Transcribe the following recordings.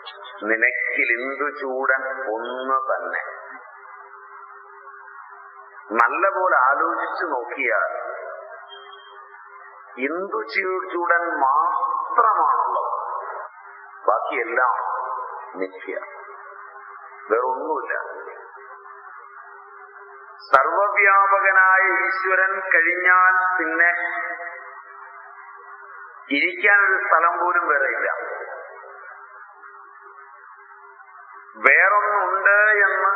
നിനക്കിലിന്തു ചൂടൻ ഒന്ന് തന്നെ നല്ലപോലെ ആലോചിച്ചു നോക്കിയാൽ ഇന്ദു ചൂടൻ മാത്രമാണുള്ളത് ബാക്കിയെല്ലാം നിത്യ വേറൊന്നുമില്ല സർവവ്യാപകനായ ഈശ്വരൻ കഴിഞ്ഞാൽ പിന്നെ ഇരിക്കാനൊരു സ്ഥലം പോലും വേറെ ഇല്ല വേറൊന്നുണ്ട് എന്ന്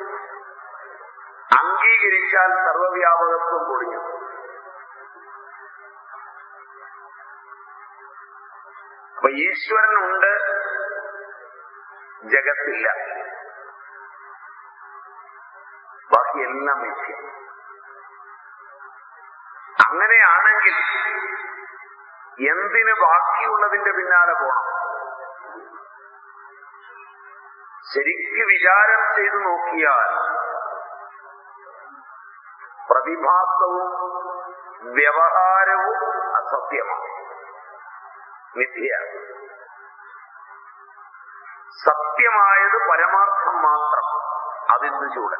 അംഗീകരിച്ചാൽ സർവവ്യാപകത്വം പൊളിഞ്ഞു അപ്പൊ ഈശ്വരനുണ്ട് ജഗത്തില്ല ബാക്കിയെല്ലാം മിഥ്യ അങ്ങനെയാണെങ്കിൽ എന്തിന് ബാക്കിയുള്ളതിന്റെ പിന്നാലെ പോണം ശരിക്ക് വിചാരം ചെയ്തു നോക്കിയാൽ പ്രതിഭാസവും വ്യവഹാരവും അസത്യമാണ് മിഥ്യ സത്യമായത് പരമാർത്ഥം മാത്രം അതിന് ചൂടൻ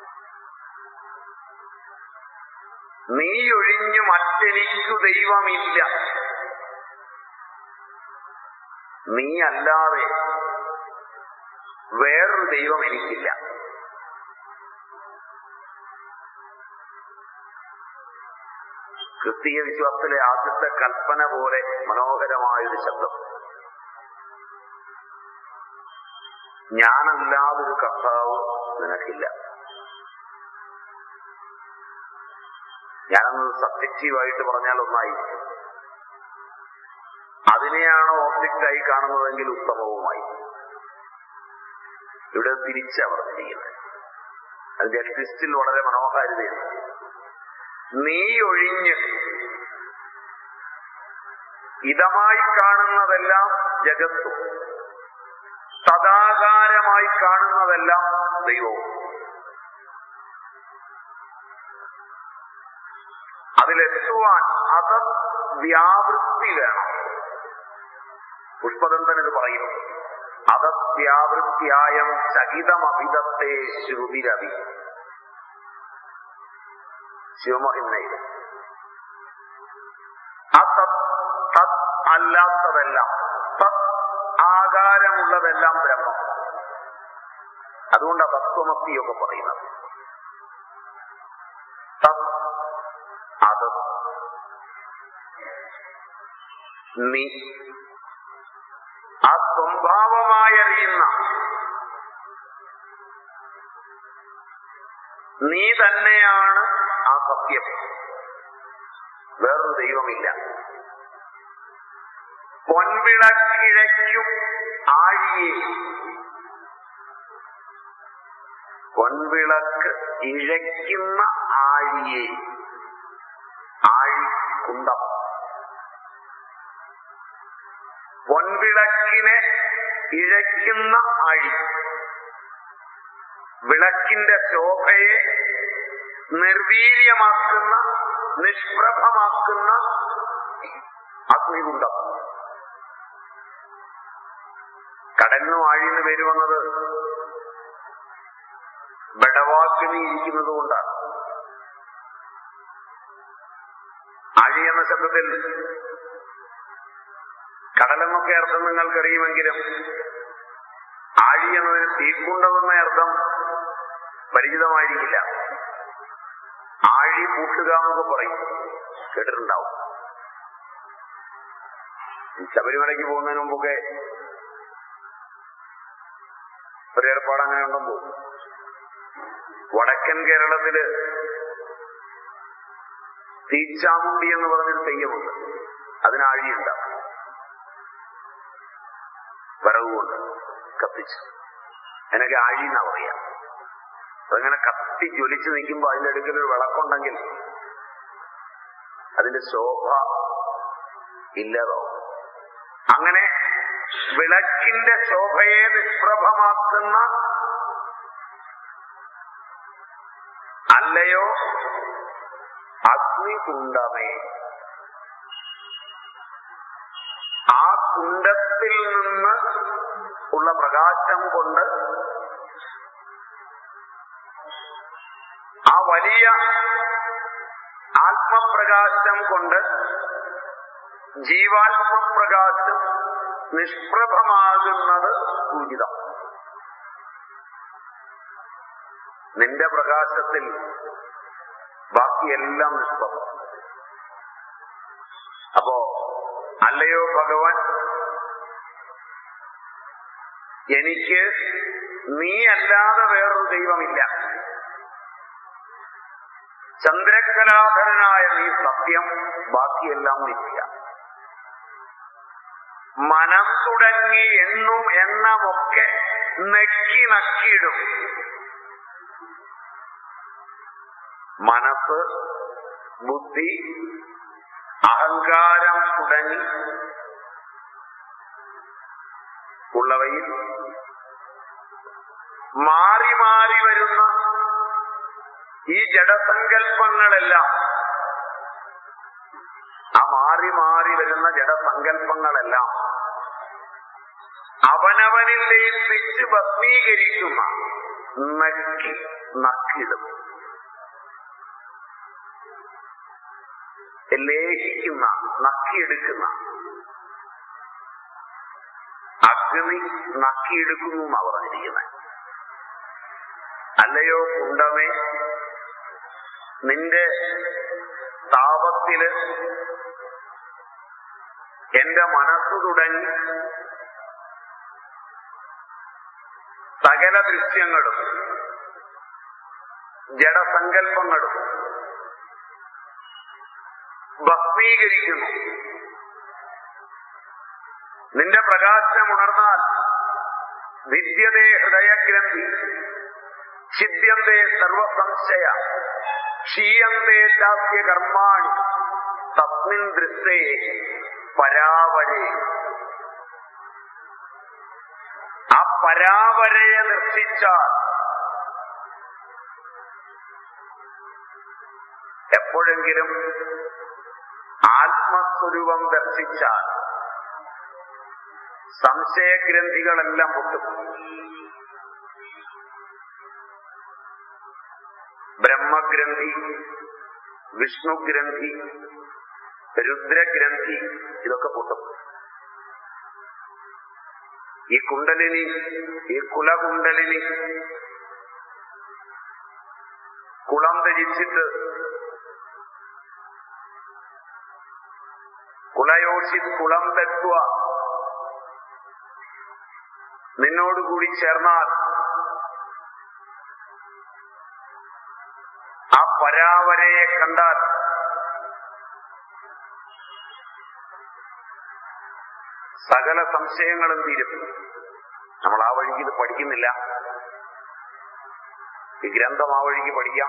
നീയൊഴിഞ്ഞു മറ്റെനിക്കു ദൈവമില്ല നീ അല്ലാതെ വേറൊരു ദൈവം എനിക്കില്ല ക്രിസ്തീയ വിശ്വാസത്തിലെ ആദ്യത്തെ കൽപ്പന പോലെ മനോഹരമായൊരു ശബ്ദം ഞാനല്ലാതൊരു കർത്താവ് നിനക്കില്ല ഞാനൊന്ന് സബ്ജക്റ്റീവായിട്ട് പറഞ്ഞാൽ ഒന്നായി അതിനെയാണ് ഓബ്ജക്റ്റായി കാണുന്നതെങ്കിൽ ഉത്തമവുമായി ഇവിടെ തിരിച്ചാ പറഞ്ഞിരിക്കുന്നത് അതിന്റെ ട്വിസ്റ്റിൽ വളരെ മനോഹാരിതയുണ്ട് നീ ഒഴിഞ്ഞ് ഇതമായി കാണുന്നതെല്ലാം ജഗത്തും സദാകാരമായി കാണുന്നതെല്ലാം ദൈവവും അതിലെത്തുവാൻ അത് വ്യാവൃത്തി വേണം പുഷ്പദന്തൻ ഇത് പറയുന്നു അതവ്യാവൃത്യായം ചകിതമഭിതത്തെ ശ്രുതിരവി ശിവമഹിമയിൽ അതത് തത് അല്ലാത്തതെല്ലാം തത് ആകാരമുള്ളതെല്ലാം ബ്രഹ്മം അതുകൊണ്ട് തത്വമത്തിയൊക്കെ പറയുന്നത് തത് അത് നീ ആ സ്വഭാവമായി അറിയുന്ന നീ തന്നെയാണ് ആ സത്യം വേറൊരു ദൈവമില്ല പൊൻവിളക്കിഴയ്ക്കും ആഴിയെ പൊൻവിളക്ക് ഇഴയ്ക്കുന്ന ആഴിയെ ആഴിക്കുണ്ടം പൊൻവിളക്കിനെ ഇഴയ്ക്കുന്ന ആഴി വിളക്കിന്റെ ശോഭയെ നിർവീര്യമാക്കുന്ന നിഷ്പ്രഭമാക്കുന്ന അഗ്നികുണ്ടം കടലിനും ആഴിന്ന് പേര് വന്നത് ബടവാക്കിനി ഇരിക്കുന്നത് കൊണ്ടാണ് ആഴി എന്ന ശബ്ദത്തിൽ കടലെന്നൊക്കെ അർത്ഥം നിങ്ങൾക്കറിയുമെങ്കിലും ആഴി എന്നതിന് തീക്കുണ്ടമെന്ന അർത്ഥം പരിചിതമായിരിക്കില്ല ആഴി പൂട്ടുക എന്നൊക്കെ പറയും കേട്ടിട്ടുണ്ടാവും ശബരിമലയ്ക്ക് പോകുന്നതിന് മുമ്പൊക്കെ ഒരു ഏർപ്പാട് അങ്ങനെ ഉണ്ടെന്ന് തോന്നുന്നു വടക്കൻ കേരളത്തില് തീച്ചാമുണ്ടി എന്ന് പറഞ്ഞൊരു തെയ്യമുണ്ട് അതിന് ആഴിയുണ്ടാവും വിറകുകൊണ്ട് കത്തിച്ച് എനിക്ക് ആഴി എന്നാ പറയാ അതങ്ങനെ കത്തി ജ്വലിച്ച് നിൽക്കുമ്പോ അതിന്റെ അടുക്കൽ ഒരു വിളക്കുണ്ടെങ്കിൽ അതിന്റെ ശോഭ ഇല്ലാതാവും അങ്ങനെ വിളക്കിന്റെ ശോഭയെ നിഷ്പ്രഭമാക്കുന്ന അല്ലയോ അഗ്നികുണ്ടമേ ആ കുണ്ടത്തിൽ നിന്ന് ഉള്ള പ്രകാശം പ്രകാശം കൊണ്ട് ആ വലിയ ആത്മപ്രകാശം കൊണ്ട് ജീവാത്മപ്രകാശം നിഷ്പ്രഭമാകുന്നത് സൂചിതം നിന്റെ പ്രകാശത്തിൽ ബാക്കിയെല്ലാം നിഷ്പ്രഭം അപ്പോ അല്ലയോ ഭഗവാൻ എനിക്ക് നീ അല്ലാതെ വേറൊരു ദൈവമില്ല ചന്ദ്രകലാധരനായ നീ സത്യം ബാക്കിയെല്ലാം നിത്യ മനം തുടങ്ങി എണ്ണും എണ്ണമൊക്കെ നെക്കി നക്കിയിടും മനസ്സ് ബുദ്ധി അഹങ്കാരം തുടങ്ങി ഉള്ളവയിൽ മാറി മാറി വരുന്ന ഈ ജഡസങ്കല്പങ്ങളെല്ലാം ആ മാറി മാറി വരുന്ന ജഡസങ്കല്പങ്ങളെല്ലാം അവനവനിൽ ലയിപ്പിച്ച് ഭസ്മീകരിക്കുന്ന നക്കി നക്കിടും ലേഹിക്കുന്ന നക്കിയെടുക്കുന്ന അഗ്നി നക്കിയെടുക്കുന്നു എന്നാ പറഞ്ഞിരിക്കുന്നത് അല്ലയോ കുണ്ടമേ നിന്റെ താപത്തില് എന്റെ മനസ്സ് തുടങ്ങി സകല ദൃശ്യങ്ങളും ജഡസങ്കല്പങ്ങളും ഭസ്മീകരിക്കുന്നു നിന്റെ പ്രകാശം ഉണർന്നാൽ വിദ്യതേ ഹൃദയഗ്രന്ഥി ഛിദ്യന്തേ സർവസംശയ ക്ഷീയന്തേ ചാസ്യ കർമാണി തസ്മിൻ ദൃഷ്ടേ പരാവരേ ആ പരാവരയെ നിർത്തിച്ചാൽ എപ്പോഴെങ്കിലും ആത്മസ്വരൂപം ദർശിച്ചാൽ സംശയഗ്രന്ഥികളെല്ലാം പൊട്ടും ബ്രഹ്മഗ്രന്ഥി വിഷ്ണുഗ്രന്ഥി രുദ്രഗ്രന്ഥി ഇതൊക്കെ പൊട്ടും ഈ കുണ്ടലിനി ഈ കുലകുണ്ടലിനി കുളം ധരിച്ചിട്ട് കുളയോഷി കുളം തെക്കുക നിന്നോടുകൂടി ചേർന്നാൽ ആ പരാവരയെ കണ്ടാൽ സകല സംശയങ്ങളും തീരും നമ്മൾ ആ വഴിക്ക് ഇത് പഠിക്കുന്നില്ല ഈ ഗ്രന്ഥം ആ വഴിക്ക് പഠിക്കാം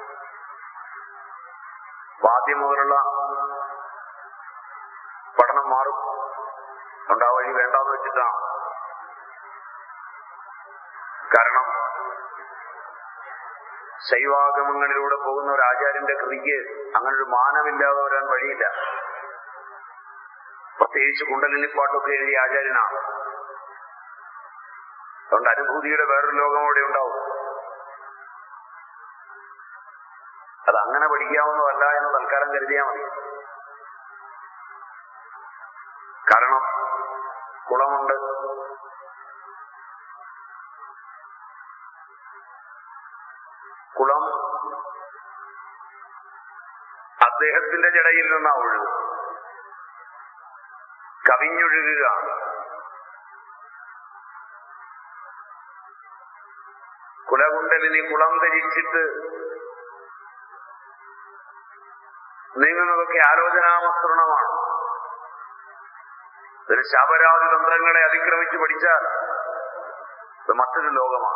ആദ്യം മുതലുള്ള പഠനം മാറും അതുകൊണ്ട് ആ വഴി വേണ്ടാന്ന് വെച്ചിട്ടാണ് കാരണം ശൈവാഗമങ്ങളിലൂടെ പോകുന്ന ഒരു ആചാര്യന്റെ കൃതിക്ക് അങ്ങനൊരു മാനമില്ലാതെ വരാൻ വഴിയില്ല പ്രത്യേകിച്ച് കുണ്ടലിനിപ്പാട്ടൊക്കെ എഴുതിയ ആചാര്യനാണ് അതുകൊണ്ട് അനുഭൂതിയുടെ വേറൊരു ലോകം അവിടെ ഉണ്ടാവും അത് അങ്ങനെ പഠിക്കാവുന്നതല്ല എന്ന് തൽക്കാലം കരുതിയാൽ മതി കാരണം കുളമുണ്ട് കുളം അദ്ദേഹത്തിന്റെ ജടയിൽ നിന്നാ ഒഴുകും കവിഞ്ഞൊഴുകുക കുലകുണ്ടലിനി കുളം ധരിച്ചിട്ട് നീങ്ങുന്നതൊക്കെ ആലോചനാമസൃണമാണ് ഒരു ശബരാതി തന്ത്രങ്ങളെ അതിക്രമിച്ച് പഠിച്ചാൽ ഇത് മറ്റൊരു ലോകമാണ്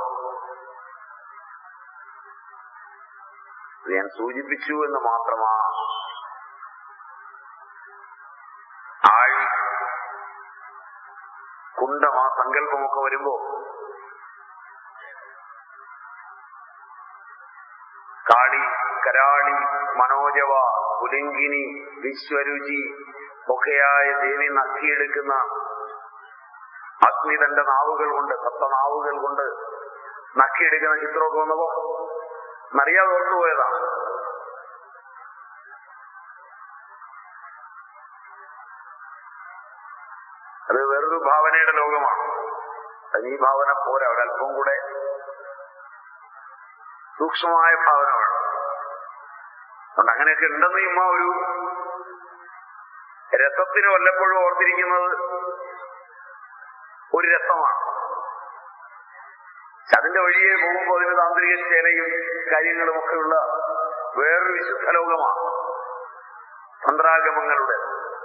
ഇത് ഞാൻ സൂചിപ്പിച്ചു എന്ന് മാത്രമാ ആഴി കുണ്ടം ആ സങ്കല്പമൊക്കെ വരുമ്പോ കാളി കരാളി മനോജവ പുലിങ്കിനി വിശ്വരുചി ഒക്കെയായ ദേവി നക്കിയെടുക്കുന്ന അഗ്നി തന്റെ നാവുകൾ കൊണ്ട് സപ്തനാവുകൾ കൊണ്ട് നക്കിയെടുക്കുന്ന ചിത്രമൊക്കെ വന്നപ്പോ എന്നറിയാതെ ഓർത്തുപോയതാ അത് വേറൊരു ഭാവനയുടെ ലോകമാണ് അത് ഈ ഭാവന പോരാ ഒരല്പം കൂടെ സൂക്ഷ്മമായ ഭാവന വേണം അതുകൊണ്ട് അങ്ങനെയൊക്കെ ഉണ്ടെന്ന് ചുമ്മാ ഒരു രസത്തിന് വല്ലപ്പോഴും ഓർത്തിരിക്കുന്നത് ഒരു രസമാണ് പക്ഷെ അതിന്റെ വഴിയെ പോകുമ്പോൾ അതിന് താന്ത്രിക ചേലയും കാര്യങ്ങളും ഒക്കെയുള്ള വേറൊരു വിശുദ്ധ ലോകമാണ് തന്ത്രാഗമങ്ങളുടെ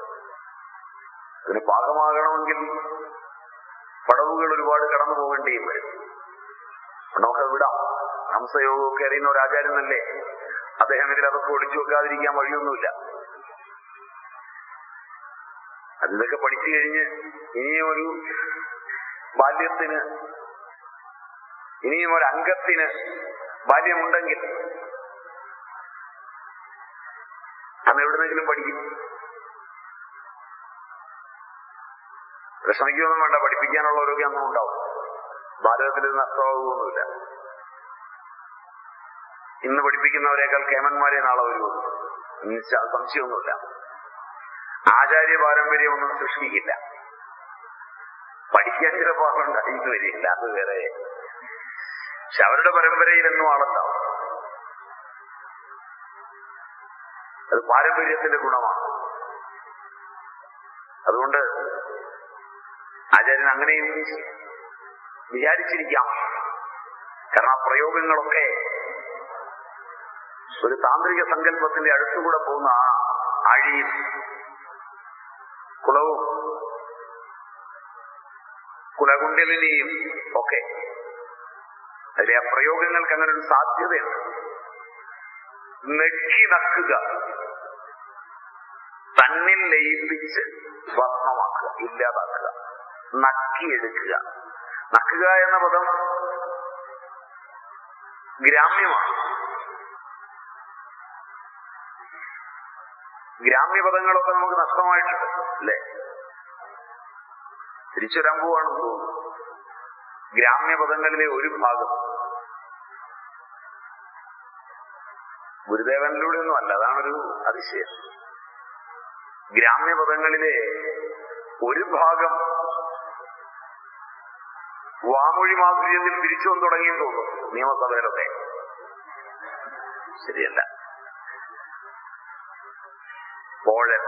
അതിന് പാകമാകണമെങ്കിൽ പടവുകൾ ഒരുപാട് കടന്നു പോകേണ്ടിയും വരും നമുക്ക് വിടാം ഹംസയോഗമൊക്കെ അറിയുന്ന ഒരു ആചാര്യനല്ലേ അദ്ദേഹം ഇതിൽ അതൊക്കെ ഒളിച്ചു വെക്കാതിരിക്കാൻ വഴിയൊന്നുമില്ല അതിതൊക്കെ പഠിച്ചു കഴിഞ്ഞ് ഇനിയും ഒരു ബാല്യത്തിന് ഇനിയും ഒരു അംഗത്തിന് ബാല്യമുണ്ടെങ്കിൽ അന്ന് എവിടുന്നെങ്കിലും പഠിക്കും വിഷമിക്കൊന്നും വേണ്ട പഠിപ്പിക്കാനുള്ളവരൊക്കെ അന്നും ഉണ്ടാവും ഭാരതത്തിൽ ഇത് നഷ്ടമാകുമൊന്നുമില്ല ഇന്ന് പഠിപ്പിക്കുന്നവരെക്കാൾ കേമന്മാരെ നാളെ വരൂ സംശയമൊന്നുമില്ല ആചാര്യ പാരമ്പര്യമൊന്നും സൃഷ്ടിക്കില്ല പഠിക്കാൻ ചിലപ്പോൾ ഉണ്ടായിട്ട് വരില്ല അത് വേറെ പക്ഷെ അവരുടെ പരമ്പരയിൽ എന്നും ആളുണ്ടാവും അത് പാരമ്പര്യത്തിന്റെ ഗുണമാണ് അതുകൊണ്ട് ആചാര്യൻ അങ്ങനെയും വിചാരിച്ചിരിക്കാം കാരണം ആ പ്രയോഗങ്ങളൊക്കെ ഒരു താന്ത്രിക സങ്കല്പത്തിന്റെ അടുത്തുകൂടെ പോകുന്ന ആ ആഴിയും കുളവും കുലകുണ്ടലിനെയും ഒക്കെ അതിലെ ആ പ്രയോഗങ്ങൾക്ക് അങ്ങനെ ഒരു സാധ്യതയുണ്ട് നെക്കി നക്കുക തന്നിൽ ലയിപ്പിച്ച് ഭസ്മമാക്കുക ഇല്ലാതാക്കുക നക്കിയെടുക്കുക നക്കുക എന്ന പദം ഗ്രാമ്യമാണ് ഗ്രാമ്യപദങ്ങളൊക്കെ നമുക്ക് നഷ്ടമായിട്ടുണ്ട് അല്ലേ തിരിച്ചുവരാൻ പോവാണെന്ന് തോന്നുന്നു ഗ്രാമ്യപദങ്ങളിലെ ഒരു ഭാഗം ഗുരുദേവനിലൂടെ ഒന്നും അല്ല അതാണൊരു അതിശയം ഗ്രാമ്യപദങ്ങളിലെ ഒരു ഭാഗം വാമൊഴി മാധുര്യത്തിൽ തിരിച്ചു വന്നു തുടങ്ങിയെന്ന് തോന്നുന്നു നിയമസഭയിലൊക്കെ ശരിയല്ല പോഴൻ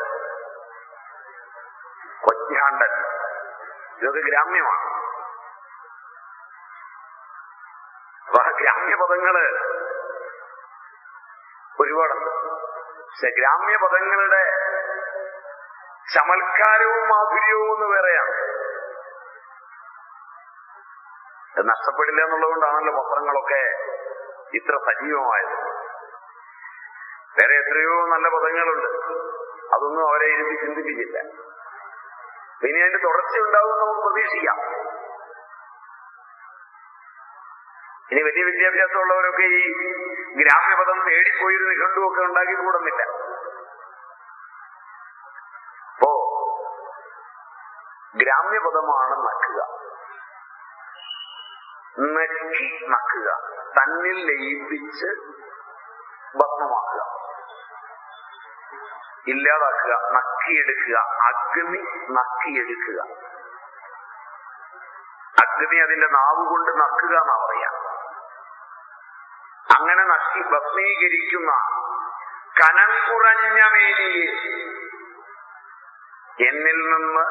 കൊച്ചാണ്ടൻ ഇതൊക്കെ ഗ്രാമ്യമാണ് അപ്പൊ ആ ഗ്രാമ്യപദങ്ങള് ഒരുപാടുണ്ട് പക്ഷെ ഗ്രാമ്യപദങ്ങളുടെ ചമൽക്കാരവും മാധുര്യവും ഒന്ന് വേറെയാണ് ഇത് നഷ്ടപ്പെടില്ല എന്നുള്ളതുകൊണ്ടാണല്ലോ പത്രങ്ങളൊക്കെ ഇത്ര സജീവമായത് വേറെ എത്രയോ നല്ല പദങ്ങളുണ്ട് അതൊന്നും അവരെ ഇരുത്തി ചിന്തിപ്പിച്ചില്ല ഇനി അതിന്റെ തുടർച്ച ഉണ്ടാവും നമുക്ക് പ്രതീക്ഷിക്കാം ഇനി വലിയ വിദ്യാഭ്യാസമുള്ളവരൊക്കെ ഈ ഗ്രാമ്യപദം തേടിപ്പോയൊരു നിഘണ്ടുവൊക്കെ ഉണ്ടാക്കി കൂടുന്നില്ല അപ്പോ ഗ്രാമ്യപദമാണ് നക്കുക നക്കി നക്കുക തന്നിൽ ലയിപ്പിച്ച് ഭസ്മമാക്കുക ഇല്ലാതാക്കുക നക്കിയെടുക്കുക അഗ്നി നക്കിയെടുക്കുക അഗ്നി അതിന്റെ നാവ് കൊണ്ട് നക്കുക എന്നാ പറയാ അങ്ങനെ നക്കി ഭസ്മീകരിക്കുന്ന കനം കുറഞ്ഞ മേനിയെ എന്നിൽ നിന്ന്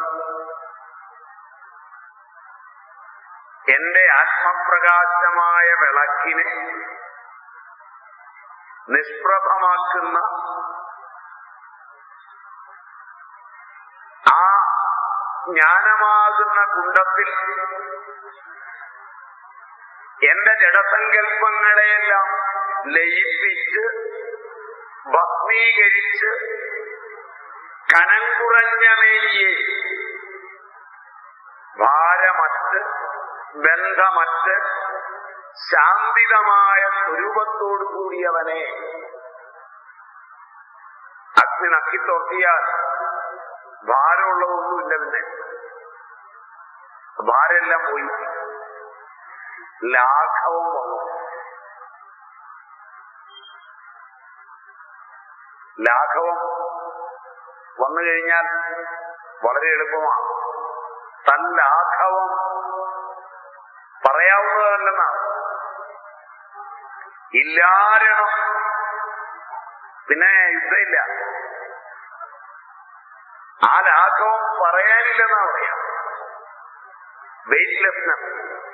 എന്റെ ആത്മപ്രകാശമായ വിളക്കിനെ നിഷ്പ്രഭമാക്കുന്ന ആ ജ്ഞാനമാകുന്ന കുണ്ടത്തിൽ എന്റെ ജഡസങ്കല്പങ്ങളെയെല്ലാം ലയിപ്പിച്ച് ഭസ്മീകരിച്ച് കനം കുറഞ്ഞ മേനിയെ ഭാരമറ്റ് ബന്ധമറ്റ് ശാന്തിതമായ സ്വരൂപത്തോടു കൂടിയവനെ അഗ്നി നക്കിത്തോർത്തിയാൽ ഭാരമുള്ളതൊന്നുമില്ല പിന്നെ ഭാരെല്ലാം പോയി ലാഘവം വന്നു ലാഘവം വന്നു കഴിഞ്ഞാൽ വളരെ എളുപ്പമാണ് തല്ലാഘവം പറയാവുന്നതല്ലെന്നാണ് ഇല്ലാരണം പിന്നെ യുദ്ധമില്ല ആ ലാഘവം പറയാനില്ലെന്നാ പറയാം വെയിറ്റ്ലെസ്നെസ്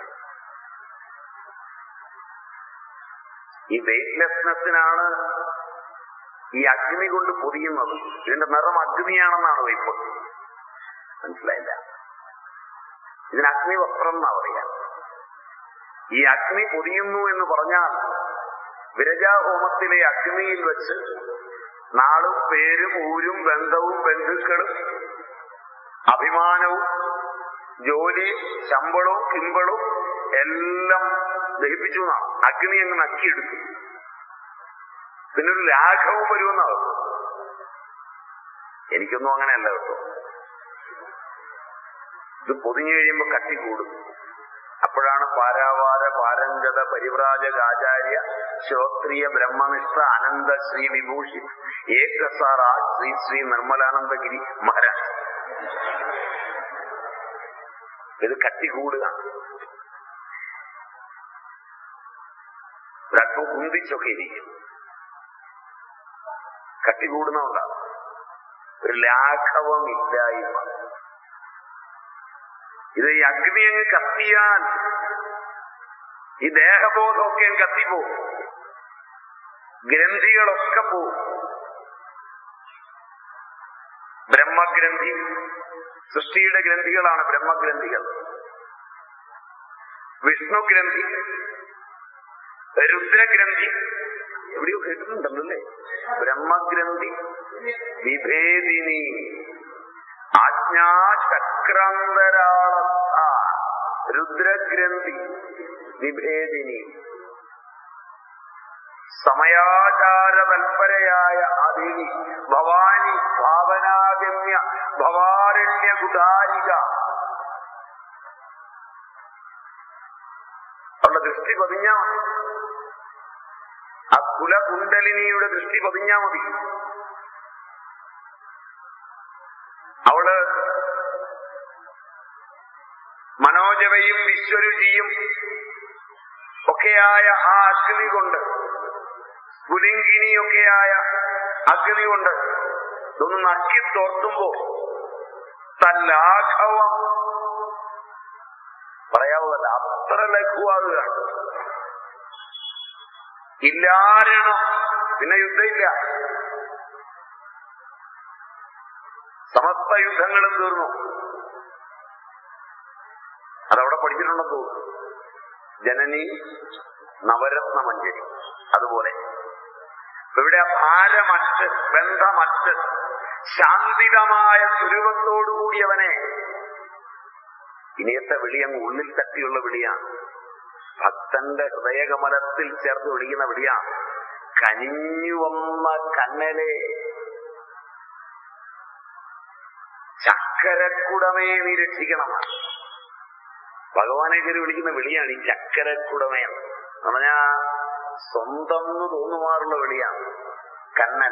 ഈ വെയിറ്റ്ലെസ്നെസ്സിനാണ് ഈ അഗ്നി കൊണ്ട് പൊതിയുന്നത് ഇതിന്റെ നിറം അഗ്നിയാണെന്നാണ് വയ്പ് മനസ്സിലായില്ല ഇതിന് അഗ്നിവസ്ത്രം എന്നാ പറയാ ഈ അഗ്നി പൊതിയുന്നു എന്ന് പറഞ്ഞാൽ വിരജാഹോമത്തിലെ അഗ്നിയിൽ വെച്ച് നാളും പേരും ഊരും ബന്ധവും ബന്ധുക്കളും അഭിമാനവും ജോലി ശമ്പളവും കിമ്പളും എല്ലാം ദഹിപ്പിച്ചു എന്നാണ് അഗ്നി അങ്ങ് നക്കിയെടുത്തു പിന്നെ ഒരു ലാഘവം വരുമെന്നാണ് എനിക്കൊന്നും അങ്ങനെയല്ല കേട്ടോ ഇത് പൊതിഞ്ഞു കഴിയുമ്പോ കട്ടി കൂടും അപ്പോഴാണ് പാരാവാര പാരംഗത പരിവ്രാജക ആചാര്യ ശ്രോത്രിയ ബ്രഹ്മനിഷ്ഠ അനന്ത ശ്രീ വിഭൂഷി ഏകസാറ ശ്രീ ശ്രീ നിർമ്മലാനന്ദഗിരി മഹാരാജ് ഇത് കട്ടി കൂടുക ഒരല്പം കുന്തിച്ചൊക്കെ ഇരിക്കും കട്ടി കൂടുന്നതുകൊണ്ടാണ് ഒരു ലാഘവമില്ലായ്മ ഇത് ഈ അഗ്നി അങ്ങ് കത്തിയാൽ ഈ ദേഹബോധമൊക്കെ അങ്ങ് കത്തിപ്പോവും ഗ്രന്ഥികളൊക്കെ പോവും ബ്രഹ്മഗ്രന്ഥി സൃഷ്ടിയുടെ ഗ്രന്ഥികളാണ് ബ്രഹ്മഗ്രന്ഥികൾ വിഷ്ണുഗ്രന്ഥി രുദ്രഗ്രന്ഥി എവിടെയോ കേട്ടിട്ടുണ്ടല്ലേ ബ്രഹ്മഗ്രന്ഥി വിഭേദിനി ആജ്ഞാചക്രാന്തരാള രുദ്രഗ്രന്ഥി വിഭേദിനി സമയാചാരതൽപരയായ അതിനി ഭവാനി ഭാവനാഗമ്യ ഭവാരണ്യ കുടാരിക അവളുടെ ദൃഷ്ടി പതിഞ്ഞാ മതി ആ കുലകുണ്ടലിനിയുടെ ദൃഷ്ടി പതിഞ്ഞാ മതി അവള് മനോജവയും വിശ്വരുചിയും ഒക്കെയായ ആ അഗ്നി കൊണ്ട് പുലിങ്കിനിയൊക്കെയായ അഗ്നി കൊണ്ട് ഇതൊന്ന് നക്കി തോർത്തുമ്പോ തല്ലാഘവം പറയാവുന്നല്ല അത്ര ലഘുവാകുക ഇല്ലാരണം പിന്നെ യുദ്ധമില്ല സമസ്ത യുദ്ധങ്ങളും തീർന്നു അതവിടെ പഠിച്ചിട്ടുണ്ടെന്ന് തോന്നുന്നു ജനനി നവരത്ന മഞ്ജരി അതുപോലെ ഇവിടെ ഭാരമറ്റ് ബന്ധമറ്റ് ശാന്തിതമായ സ്വരൂപത്തോടുകൂടിയവനെ ഇനിയത്തെ വിളി അങ്ങ് ഉള്ളിൽ തട്ടിയുള്ള വിളിയാണ് ഭക്തന്റെ ഹൃദയകമലത്തിൽ ചേർത്ത് വിളിക്കുന്ന വിളിയാണ് കനിഞ്ഞു വന്ന കണ്ണലെ ചക്കരക്കുടമേ നീ രക്ഷിക്കണം ഭഗവാനെ കയറി വിളിക്കുന്ന വിളിയാണ് ഈ ചക്കരക്കുടമേ എന്ന് പറഞ്ഞാ സ്വന്തം എന്ന് തോന്നുമാറുള്ള വിളിയാണ് കണ്ണൻ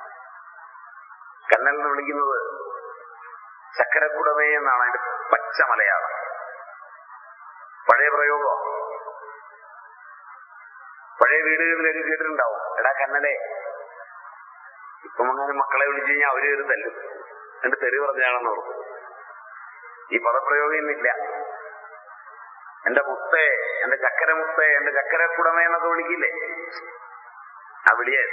കണ്ണൻ എന്ന് വിളിക്കുന്നത് ചക്കരക്കുടമേ എന്നാണ് അതിന്റെ പച്ച മലയാളം പഴയ പ്രയോഗം പഴയ വീടുകളിലേക്ക് കേട്ടിട്ടുണ്ടാവും എടാ കണ്ണനെ ഇപ്പം അങ്ങനെ മക്കളെ വിളിച്ചു കഴിഞ്ഞാൽ അവര് കയറി തല്ലും എന്റെ തെറി പറഞ്ഞാണെന്ന് ഓർക്കും ഈ പദപ്രയോഗം ഇന്നില്ല എന്റെ മുത്തേ എന്റെ ചക്കര മുത്തേ എന്റെ ചക്കരക്കുടമേ എന്നൊക്കെ വിളിക്കില്ലേ ആ വിളിയേ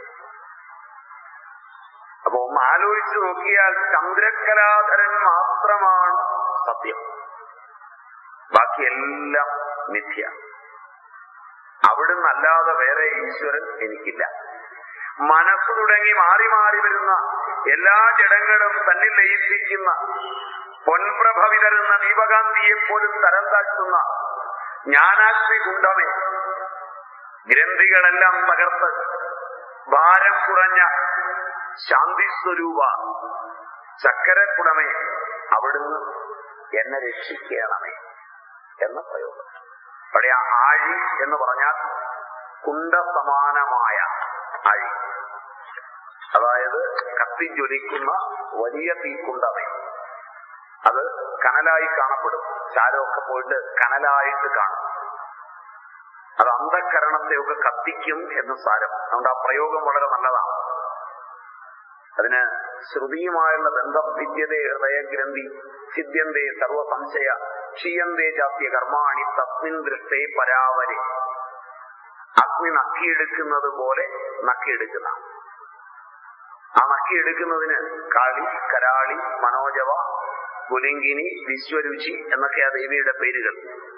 അപ്പൊ ഒന്ന് ആലോചിച്ചു നോക്കിയാൽ ചന്ദ്രകലാധരൻ മാത്രമാണ് സത്യം ബാക്കിയെല്ലാം മിഥ്യ അവിടുന്ന് അല്ലാതെ വേറെ ഈശ്വരൻ എനിക്കില്ല മനസ്സ് തുടങ്ങി മാറി മാറി വരുന്ന എല്ലാ ജഡങ്ങളും തന്നിൽ ലയിപ്പിക്കുന്ന പൊൻപ്രഭ വിതരുന്ന ദീപകാന്തിയെ പോലും തരം താഴ്ത്തുന്ന ജ്ഞാനാഗ്നി കുണ്ടമേ ഗ്രന്ഥികളെല്ലാം തകർത്ത് ഭാരം കുറഞ്ഞ ശാന്തി സ്വരൂപ ചക്കരക്കുടമേ അവിടുന്ന് എന്നെ രക്ഷിക്കണമേ എന്ന പ്രയോഗം പഴയ ആഴി എന്ന് പറഞ്ഞാൽ കുണ്ടസമാനമായ ആഴി അതായത് കത്തിജ്വലിക്കുന്ന വലിയ തീക്കുണ്ടമേ അത് കനലായി കാണപ്പെടും ചാരമൊക്കെ പോയിട്ട് കനലായിട്ട് കാണും അത് അന്ധകരണത്തെയൊക്കെ കത്തിക്കും എന്ന് സാരം അതുകൊണ്ട് ആ പ്രയോഗം വളരെ നല്ലതാണ് അതിന് ശ്രുതിയുമായുള്ള ബന്ധം ഭിദ്യതേ ഹൃദയഗ്രന്ഥി സിദ്ധ്യന്തേ സർവസംശയ ക്ഷീയന്തേ ജാത്യ കർമാണി തസ്മിൻ ദൃഷ്ടേ പരാവരെ അഗ്നി നക്കിയെടുക്കുന്നത് പോലെ നക്കിയെടുക്കുന്ന ആ നക്കിയെടുക്കുന്നതിന് കാളി കരാളി മനോജവ പുലിങ്കിനി വിശ്വരുചി എന്നൊക്കെയാ ദേവിയുടെ പേരുകൾ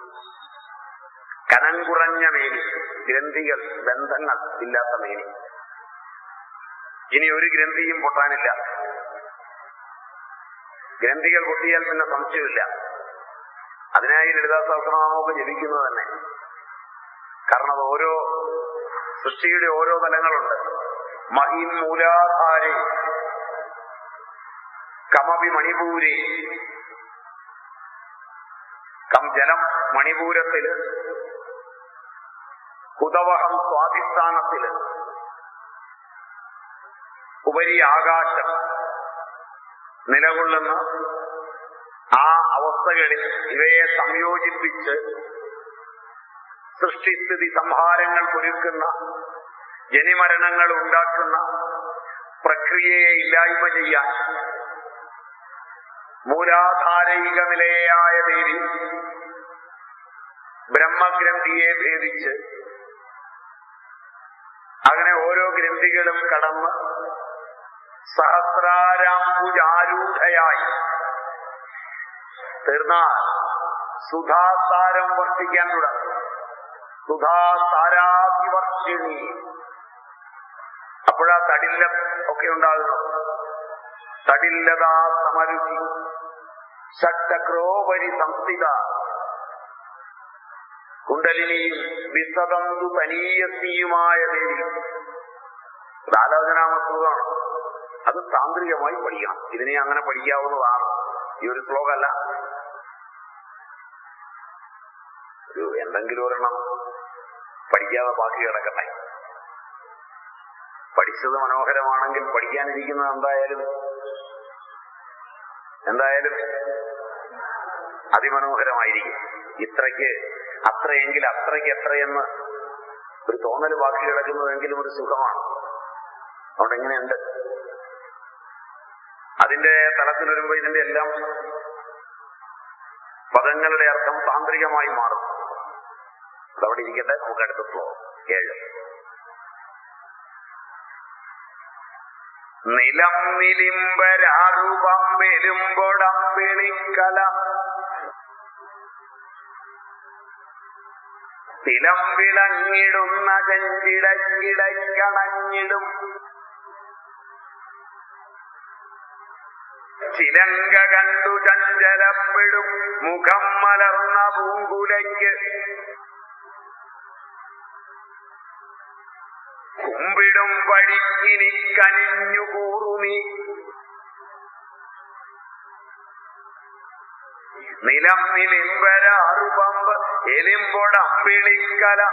കനം കുറഞ്ഞ മേനി ഗ്രന്ഥികൾ ബന്ധങ്ങൾ ഇല്ലാത്ത മേനി ഇനി ഒരു ഗ്രന്ഥിയും പൊട്ടാനില്ല ഗ്രന്ഥികൾ പൊട്ടിയാൽ പിന്നെ സംശയമില്ല അതിനായി ലളിതാ സഹസ്രനാമമൊക്കെ ജപിക്കുന്നത് തന്നെ കാരണം അത് ഓരോ സൃഷ്ടിയുടെ ഓരോ തലങ്ങളുണ്ട് മഹിം മൂലാധാരെ കമപി മണിപൂരി കം ജലം മണിപൂരത്തില് കുതവഹം സ്വാധിസ്ഥാനത്തില് ഉപരി ആകാശം നിലകൊള്ളുന്ന ആ അവസ്ഥകളിൽ ഇവയെ സംയോജിപ്പിച്ച് സൃഷ്ടിസ്ഥിതി സംഹാരങ്ങൾ ഒരുക്കുന്ന ജനിമരണങ്ങൾ ഉണ്ടാക്കുന്ന പ്രക്രിയയെ ഇല്ലായ്മ ചെയ്യാൻ മൂലാധാരയിക നിലയായ ദേവി ബ്രഹ്മഗ്രന്ഥിയെ ഭേദിച്ച് അങ്ങനെ ഓരോ ഗ്രന്ഥികളും കടന്ന് സഹസ്രാരാംബുജാരൂഢയായി തീർന്നാൽ സുധാസാരം വർഷിക്കാൻ തുടങ്ങും സുധാസാരാഭിവർഷിണി അപ്പോഴാ തടില്ല ഒക്കെ ഉണ്ടാകുന്നത് തടില്ലതാ സമരുചി ഷട്ടക്രോപരി സംസ്ഥിത കുണ്ടലിനിയും വിസതന്തു തനീയത്തിയുമായ ദേവി ഇത് ആലോചനാമസ്തുതമാണ് അത് താന്ത്രികമായി പഠിക്കണം ഇതിനെ അങ്ങനെ പഠിക്കാവുന്നതാണ് ഈ ഒരു ശ്ലോകമല്ല ഒരു എന്തെങ്കിലും ഒരെണ്ണം പഠിക്കാതെ ബാക്കി കിടക്കട്ടെ പഠിച്ചത് മനോഹരമാണെങ്കിൽ പഠിക്കാനിരിക്കുന്നത് എന്തായാലും എന്തായാലും അതിമനോഹരമായിരിക്കും ഇത്രയ്ക്ക് അത്രയെങ്കിൽ അത്രയ്ക്ക് എത്രയെന്ന് ഒരു തോന്നൽ ബാക്കി കിടക്കുന്നതെങ്കിലും ഒരു സുഖമാണ് അതുകൊണ്ട് എങ്ങനെയുണ്ട് അതിന്റെ തലത്തിൽ വരുമ്പോ ഇതിന്റെ എല്ലാം പദങ്ങളുടെ അർത്ഥം താന്ത്രികമായി മാറും അതവിടെ ഇരിക്കട്ടെ നമുക്ക് അടുത്ത ഫ്ലോ ഏഴ് നിലം നിലിമ്പരാറുപമ്പെരുമ്പൊടമ്പിളിക്കല തിലം വിളങ്ങിടുന്ന ചെഞ്ചിടക്കിടക്കണഞ്ഞിടും ചിലങ്ക കണ്ടു ചഞ്ചലപ്പെടും മുഖം മലർന്ന പൂങ്കുലയ്ക്ക് കുമ്പിടും പടിക്കിനി കനിഞ്ഞു കൂറുമി നിലം നിലിമ്പരാറുപമ്പ് എലിമ്പൊടമ്പിളിക്കല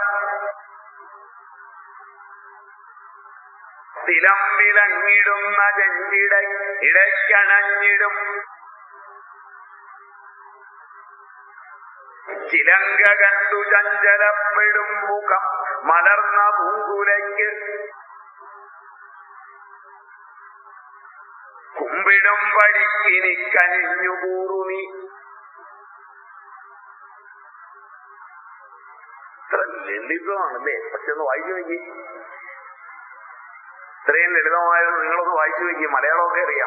തിലം വിളങ്ങിടുന്ന ചെഞ്ചിട ഇടയ്ക്കണഞ്ഞിടും ചിലങ്ക കണ്ടു ചഞ്ചലപ്പെടും മുഖം മലർന്ന പൂങ്കുലയ്ക്ക് കുമ്പിടും പടിക്കിനി കനിഞ്ഞു കൂറുമി ഇത്ര ലളിതമാണല്ലേ പക്ഷെ ഒന്ന് വായിച്ചു നോക്കി ഇത്രയും ലളിതമായത് നിങ്ങളൊന്ന് വായിച്ചു നോക്കി മലയാളമൊക്കെ അറിയാം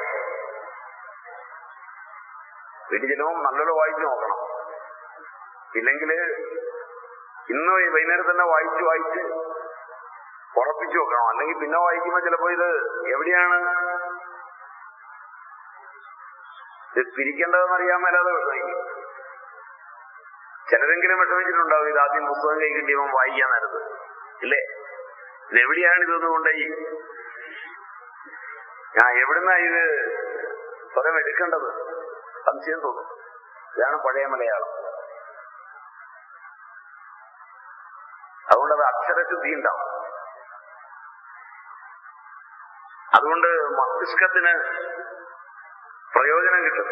വീട്ടിൽ ചെല്ലുമ്പോൾ നല്ലൊരു വായിച്ചു നോക്കണം ഇല്ലെങ്കിൽ ഇന്ന് വൈകുന്നേരം തന്നെ വായിച്ചു വായിച്ച് ഉറപ്പിച്ചു നോക്കണം അല്ലെങ്കിൽ പിന്നെ വായിക്കുമ്പോൾ ചിലപ്പോ ഇത് എവിടെയാണ് ഇത് പിരിക്കേണ്ടതെന്ന് അറിയാൻ മേലാതെ വിഷമിക്കും ചിലരെങ്കിലും വിഷമിച്ചിട്ടുണ്ടാവും ഇത് ആദ്യം പുസ്തകം കൈ കിട്ടിയപ്പോൾ വായിക്കാൻ നേരത്ത് ഇല്ലേ ഇതെവിടെയാണ് ഇതൊന്നും കൊണ്ടുപോയി ഞാൻ എവിടുന്നാ ഇത് സ്വരം എടുക്കേണ്ടത് സംശയം തോന്നും ഇതാണ് പഴയ മലയാളം അതുകൊണ്ട് അത് അക്ഷരശുദ്ധി ഉണ്ടാവും അതുകൊണ്ട് മസ്തിഷ്കത്തിന് പ്രയോജനം കിട്ടും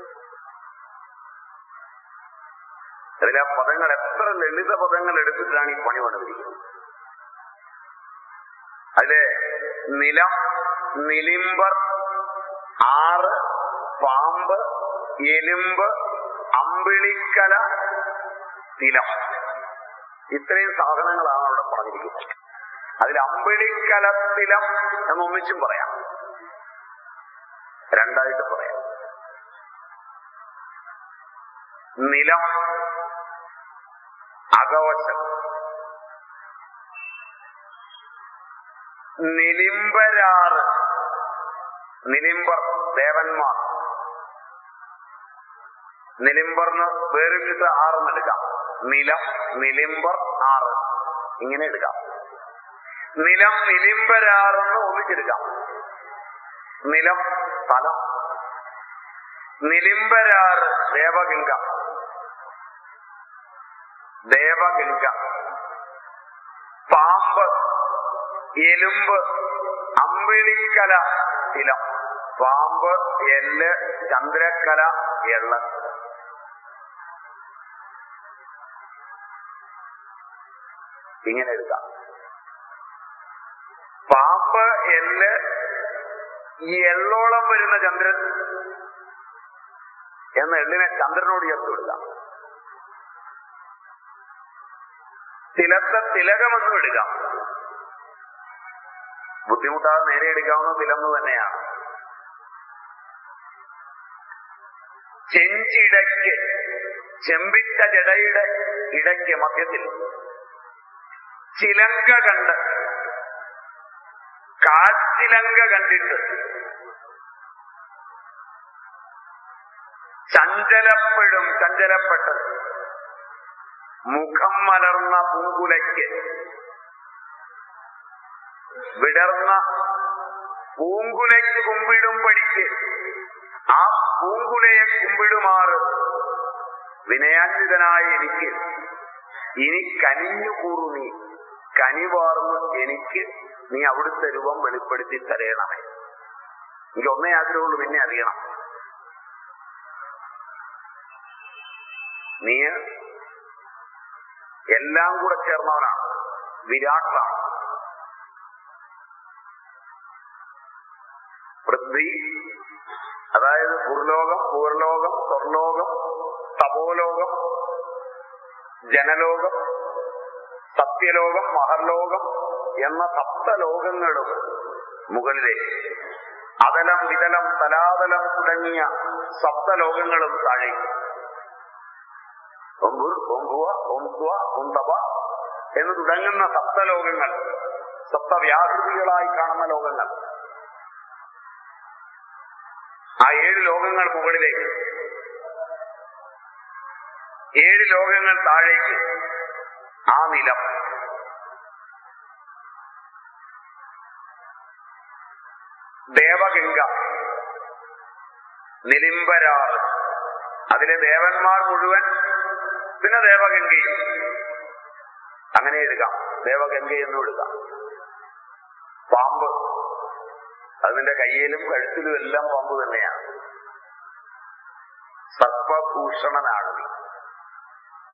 അതിൽ ആ പദങ്ങൾ എത്ര ലളിത പദങ്ങൾ എടുത്തിട്ടാണ് ഈ പണി പണിതിരിക്കുന്നത് അതിലെ നിലം നിലിമ്പർ ആറ് പാമ്പ് എലുമ്പ് അമ്പിളിക്കല തിലം ഇത്രയും സാധനങ്ങളാണ് അവിടെ പറഞ്ഞിരിക്കുന്നത് അതിൽ അമ്പിളിക്കലത്തിലം എന്ന് ഒന്നിച്ചും പറയാം രണ്ടായിട്ട് പറയാം നിലം അകവശം നിലിംബരാറ് നിലിംബർ ദേവന്മാർ നിലിംബർന്ന് വേറിട്ടിട്ട് ആറെന്ന് എടുക്കാം നിലം നിലിംബർ ആറ് ഇങ്ങനെ എടുക്കാം നിലം നിലിംബരാറെന്ന് ഒന്നിച്ചെടുക്കാം നിലം സ്ഥലം നിലിംബരാറ് ദേവഗംഗ ദേവഗംഗ പാമ്പ് എലുമ്പ് അമ്പിളിക്കല തിലം പാമ്പ് എല്ല് ചന്ദ്രക്കല എള്ള് ഇങ്ങനെ എടുക്കാം പാമ്പ് എല്ല് ഈ എള്ളോളം വരുന്ന ചന്ദ്രൻ എന്ന എള്ളിനെ ചന്ദ്രനോട് ചേർത്ത് വിടുക തിലത്തെ തിലകമെന്നും എടുക്കാം ബുദ്ധിമുട്ടാതെ നേരെ എടുക്കാവുന്ന തിലന്ന് തന്നെയാണ് ചെഞ്ചിടയ്ക്ക് ചെമ്പിട്ട ജടയുടെ ഇടയ്ക്ക് മധ്യത്തിൽ ചിലങ്ക കണ്ട് കാച്ചിലങ്ക കണ്ടിട്ട് ചഞ്ചലപ്പെടും ചഞ്ചലപ്പെട്ട് മുഖം മലർന്ന പൂങ്കുലയ്ക്ക് വിടർന്ന പൂങ്കുലയ്ക്ക് കുമ്പിടുമ്പടിക്ക് ആ പൂങ്കുലയെ കുമ്പിടുമാറ് വിനയാന്വിതനായ എനിക്ക് ഇനി കനിഞ്ഞുകൂറു നീ കനിവാർന്ന് എനിക്ക് നീ അവിടുത്തെ രൂപം വെളിപ്പെടുത്തി തരയണമേ എനിക്ക് ഒന്നേ ആഗ്രഹമുള്ളൂ നിന്നെ അറിയണം നീ എല്ലാം കൂടെ ചേർന്നവനാണ് വിരാട്ടാണ് പൃഥ്വി അതായത് പുർലോകം പൂർലോകം സ്വർലോകം തപോലോകം ജനലോകം സത്യലോകം മഹർലോകം എന്ന സപ്തലോകങ്ങളും മുകളിലേക്ക് അതലം വിതലം തലാതലം തുടങ്ങിയ സപ്തലോകങ്ങളും താഴെ ഒമ്പുർ ഒമ്പുവ ഒമ്പുവ ഒന്തവ എന്ന് തുടങ്ങുന്ന സപ്തലോകങ്ങൾ സപ്തവ്യാകൃതികളായി കാണുന്ന ലോകങ്ങൾ ആ ഏഴ് ലോകങ്ങൾ മുകളിലേക്ക് ഏഴ് ലോകങ്ങൾ താഴേക്ക് ആ നിലം ദേവഗംഗ നിലിംബരാറ് അതിലെ ദേവന്മാർ മുഴുവൻ പിന്നെ ദേവഗംഗയും അങ്ങനെ എടുക്കാം ദേവഗംഗ എന്നും എടുക്കാം പാമ്പ് അതിന്റെ കയ്യിലും കഴുത്തിലും എല്ലാം പാമ്പ് തന്നെയാണ് സർപ്പഭൂഷണനാണ് നീ